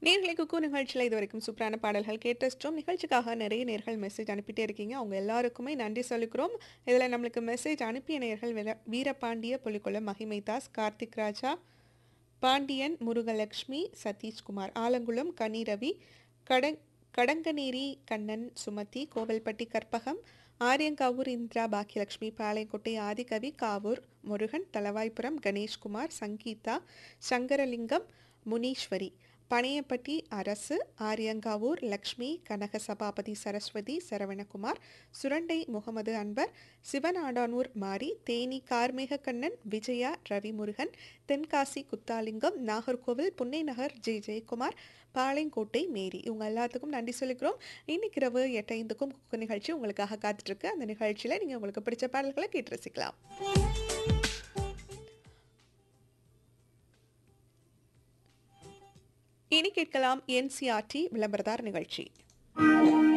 நேர்களை குக்கு நிகழ்ச்சியில் இது வரைக்கும் சூப்பரான பாடல்கள் கேட்டஸ்ட்டும் நிகழ்ச்சிக்காக நிறைய நேர்கள் மெசேஜ் அனுப்பிட்டே இருக்கீங்க அவங்க எல்லாருக்குமே நன்றி சொல்லிக்கிறோம் இதில் நம்மளுக்கு மெசேஜ் அனுப்பிய நேர்கள் வீர- வீரபாண்டிய புலிக்குளம் மகிமை தாஸ் கார்த்திக் ராஜா பாண்டியன் முருகலட்சுமி சதீஷ்குமார் ஆலங்குளம் கனிரவி கடங் கடங்கநேரி கண்ணன் சுமதி கோவில்பட்டி கற்பகம் ஆரியங்காவூர் இந்திரா பாக்கியலட்சுமி பாளையங்கோட்டை ஆதிகவி காவூர் முருகன் தலவாய்புரம் கணேஷ்குமார் சங்கீதா சங்கரலிங்கம் முனீஸ்வரி பனையப்பட்டி அரசு ஆரியங்காவூர் லக்ஷ்மி கனக சபாபதி சரஸ்வதி சரவணகுமார் சுரண்டை முகமது அன்பர் சிவநாடானூர் மாரி தேனி கார்மேக கண்ணன் விஜயா ரவிமுருகன் தென்காசி குத்தாலிங்கம் நாகர்கோவில் புன்னை நகர் ஜே ஜெயக்குமார் பாளையங்கோட்டை மேரி இவங்க எல்லாத்துக்கும் நன்றி சொல்லிக்கிறோம் இன்னைக்கு இரவு எட்டைந்துக்கும் குக்கு நிகழ்ச்சி உங்களுக்காக காத்துட்ருக்கு அந்த நிகழ்ச்சியில் நீங்கள் உங்களுக்கு பிடிச்ச பாடல்களை கேட்டு ரசிக்கலாம் இனி கேட்கலாம் என்சிஆர்டி விளம்பரதார் நிகழ்ச்சி